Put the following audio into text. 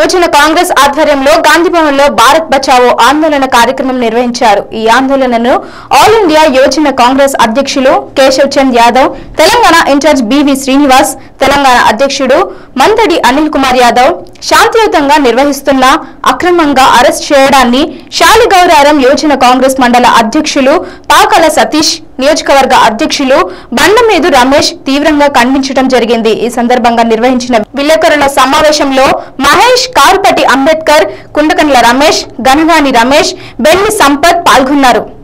యోజన కాంగ్రెస్ ఆధ్వర్యంలో గాంధీభవన్ లో భారత్ బచావో ఆందోళన కార్యక్రమం నిర్వహించారు ఈ ఆందోళనను ఆల్ ఇండియా యోజన కాంగ్రెస్ అధ్యక్షులు కేశవ్ చంద్ యాదవ్ తెలంగాణ ఇన్ఛార్జ్ బివి శ్రీనివాస్ తెలంగాణ అధ్యక్షుడు మందడి అనిల్ కుమార్ యాదవ్ శాంతియుతంగా నిర్వహిస్తున్న అక్రమంగా అరెస్ట్ చేయడాన్ని శాలిగౌరారం యోజన కాంగ్రెస్ మండల అధ్యక్షులు పాకల సతీష్ నియోజకవర్గ అధ్యక్షులు బండమేదు రమేష్ తీవ్రంగా ఖండించడం జరిగింది ఈ సందర్భంగా నిర్వహించిన విలేకరుల సమావేశంలో మహేష్ కారుపటి అంబేద్కర్ కుండకండ్ల రమేష్ గనగాని రమేష్ బెల్లి సంపత్ పాల్గొన్నారు